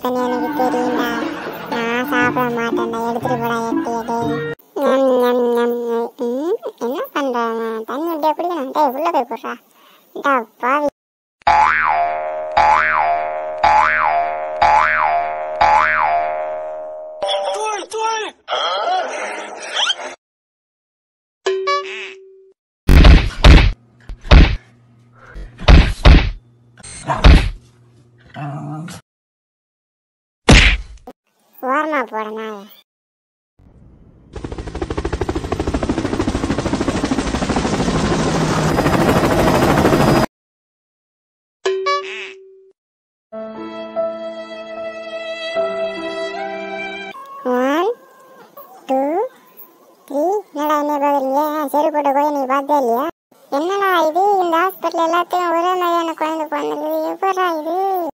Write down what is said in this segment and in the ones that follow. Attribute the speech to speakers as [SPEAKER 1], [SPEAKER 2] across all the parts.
[SPEAKER 1] இருப்பேன்னு எனக்கு தெரியும்டா நான் சாப்பிட மாட்டேன்டா எடுத்துட்டு போடா எட்டியதே என்ன பண்றாங்க தண்ணி எப்படியா குடிக்கணும் டேய் உள்ள போய் போடுறா டா பாவி ஓரமா போட நாய ஒன் டூ த்ரீ என்னடா என்ன பார்க்குறீங்க சரி போட்ட கோயில் நீ பார்த்தே இல்லையா என்னடா இது இந்த ஹாஸ்பிட்டல் எல்லாத்தையும் ஒரே மாதிரியான குழந்தை பிறந்திருக்குது எப்படா இது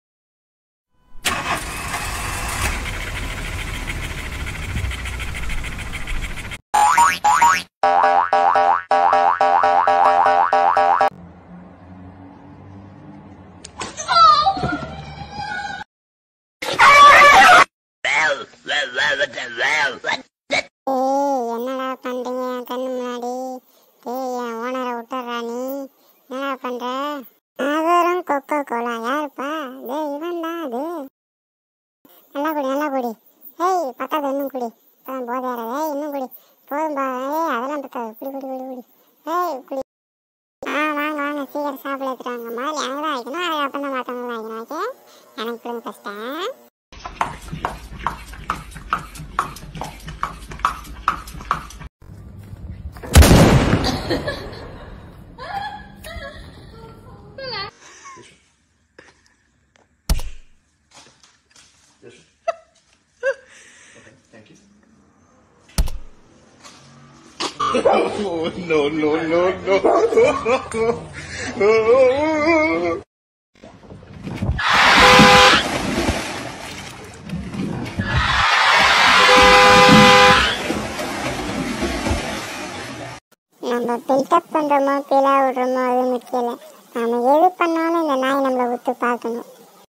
[SPEAKER 1] ஏய் என்னடா பண்றீங்க என் கண்ணு முன்னாடி ஏய் என் ஓனரை விட்டுறா நீ என்னடா பண்ற அவரும் கொக்கோ கோலா யாருப்பா டேய் இவன் தான் அது நல்லா குடி நல்லா குடி ஏய் பத்தாது இன்னும் குடி அதான் போதை ஏய் இன்னும் குடி போதும்பா ஏய் அதெல்லாம் பத்தாது குடி குடி குடி குடி ஏய் குடி ஆ வாங்க வாங்க சீக்கிரம் சாப்பிட எடுத்துட்டாங்க முதல்ல எனக்கு தான் வைக்கணும் அதுக்கப்புறம் தான் மற்றவங்க வைக்கணும் ஓகே எனக்கு கொடுங்க கஷ்டம்
[SPEAKER 2] Oh, no, no, no, no.
[SPEAKER 1] நம்ம பில்டப் பண்றோமோ பிலா விடுறோமோ அது முக்கியம் இல்லை நம்ம எது பண்ணாலும் இந்த நாய் நம்மளை விட்டு பார்க்கணும்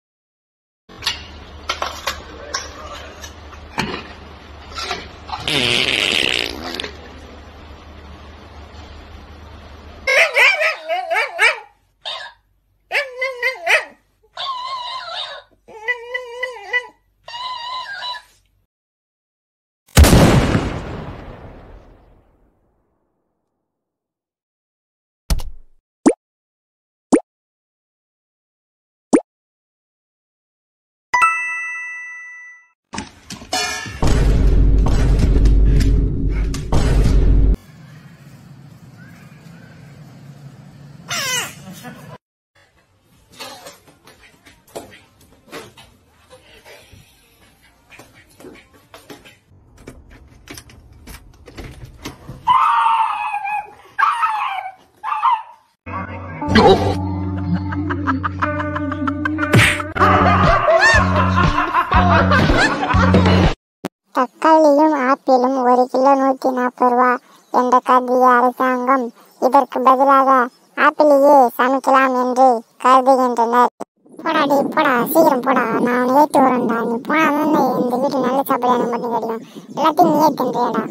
[SPEAKER 1] தக்காளியும் ஆப்பிளும் ஒரு கிலோ நூற்றி நாற்பது ரூபா என்ற கருதிய அரசாங்கம் இதற்கு பதிலாக ஆப்பிளையே சமைக்கலாம் என்று கருதுகின்றனர் போடாடி போடா சீக்கிரம் போடா நான் அவனை ஏற்றி வரேன்டா நீ போனாதான் இந்த வீட்டு நல்ல சாப்பாடு எனக்கு மட்டும் கிடைக்கும் எல்லாத்தையும் நீ ஏற்றுன்றியடா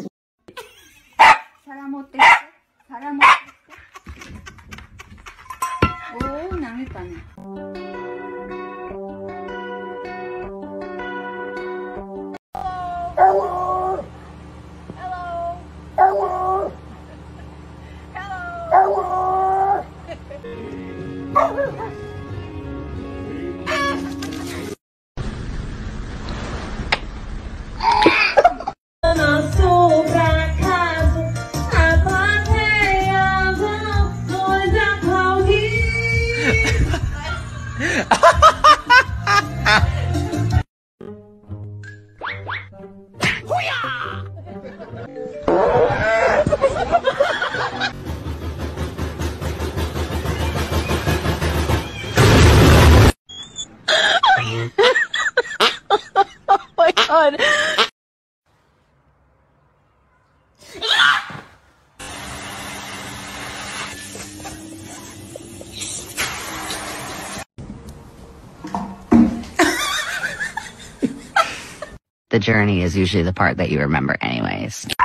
[SPEAKER 3] 사람 어땠어? 사람 어땠어? 오, 낭했다네.
[SPEAKER 4] The journey is usually the part that you remember anyways.